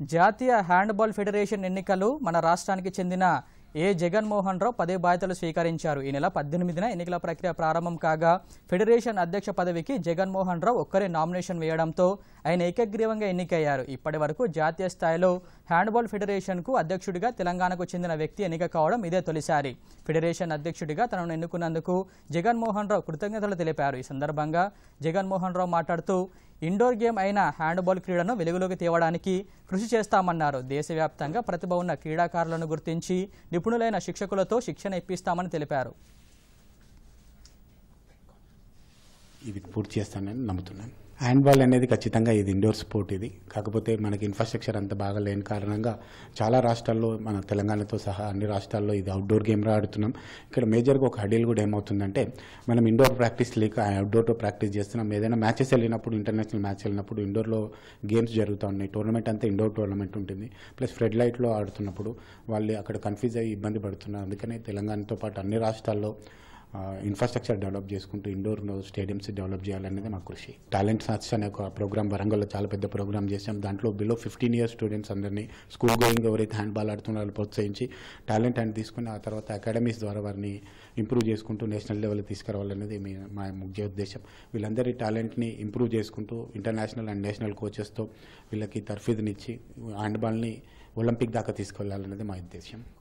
జాతీయ handball federation ఎన్నికలు మన రాష్ట్రానికి చెందిన ఏ జగన్మోహన్ రావు పదే బాధ్యతలు స్వీకరించారు ఈ నెల పద్దెనిమిదిన ఎన్నికల ప్రక్రియ ప్రారంభం కాగా ఫెడరేషన్ అధ్యక్ష పదవికి జగన్మోహన్ రావు ఒక్కరే నామినేషన్ వేయడంతో ఆయన ఏకగ్రీవంగా ఎన్నికయ్యారు ఇప్పటి వరకు జాతీయ స్థాయిలో హ్యాండ్బాల్ ఫెడరేషన్కు అధ్యక్షుడిగా తెలంగాణకు చెందిన వ్యక్తి ఎన్నిక కావడం ఇదే తొలిసారి ఫెడరేషన్ అధ్యక్షుడిగా తనను ఎన్నుకున్నందుకు జగన్మోహన్ రావు కృతజ్ఞతలు తెలిపారు ఈ సందర్భంగా జగన్మోహన్ రావు మాట్లాడుతూ ఇండోర్ గేమ్ అయిన హ్యాండ్బాల్ క్రీడను వెలుగులోకి తేవడానికి కృషి చేస్తామన్నారు దేశవ్యాప్తంగా ప్రతిభ ఉన్న క్రీడాకారులను గుర్తించి నిపుణులైన శిక్షకులతో శిక్షణ ఇప్పిస్తామని తెలిపారు ఇది పూర్తి చేస్తానని నమ్ముతున్నాను హ్యాండ్బాల్ అనేది ఖచ్చితంగా ఇది ఇండోర్ స్పోర్ట్ ఇది కాకపోతే మనకి ఇన్ఫ్రాస్ట్రక్చర్ అంత బాగా లేని కారణంగా చాలా రాష్ట్రాల్లో మన తెలంగాణతో సహా అన్ని రాష్ట్రాల్లో ఇది అవుట్డోర్ గేమ్ ఆడుతున్నాం ఇక్కడ మేజర్గా ఒక హడీల్ కూడా ఏమవుతుందంటే మనం ఇండోర్ ప్రాక్టీస్ లేక అవుట్డోర్తో ప్రాక్టీస్ చేస్తున్నాం ఏదైనా మ్యాచెస్ వెళ్ళినప్పుడు ఇంటర్నేషనల్ మ్యాచ్ వెళ్ళినప్పుడు ఇండోర్లో గేమ్స్ జరుగుతూ ఉన్నాయి టోర్నమెంట్ అంతా ఇండోర్ టోర్నమెంట్ ఉంటుంది ప్లస్ ఫ్రెడ్ లైట్లో ఆడుతున్నప్పుడు వాళ్ళు అక్కడ కన్ఫ్యూజ్ అయ్యి ఇబ్బంది పడుతున్నారు అందుకనే తెలంగాణతో పాటు అన్ని రాష్ట్రాల్లో ఇన్ఫ్రాస్ట్రక్చర్ డెవలప్ చేసుకుంటూ ఇండోర్ స్టేడియంస్ డెవలప్ చేయాలనేది మా కృషి టాలెంట్ సర్చ్ అనే ఒక ప్రోగ్రామ్ వరంగల్లో చాలా పెద్ద ప్రోగ్రామ్ చేసాం దాంట్లో బిలో ఫిఫ్టీన్ ఇయర్స్ స్టూడెంట్స్ అందరినీ స్కూల్ గోయింగ్ ఎవరైతే హ్యాండ్బాల్ ఆడుతున్నారో ప్రోత్సహించి టాలెంట్ అని తీసుకుని ఆ తర్వాత అకాడమీస్ ద్వారా వారిని ఇంప్రూవ్ చేసుకుంటూ నేషనల్ లెవెల్ తీసుకురావాలనేది మీ మా ముఖ్య ఉద్దేశం వీళ్ళందరి టాలెంట్ని ఇంప్రూవ్ చేసుకుంటూ ఇంటర్నేషనల్ అండ్ నేషనల్ కోచెస్తో వీళ్ళకి తర్ఫీదునిచ్చి హ్యాండ్బాల్ని ఒలింపిక్ దాకా తీసుకెళ్లాలనేది మా ఉద్దేశం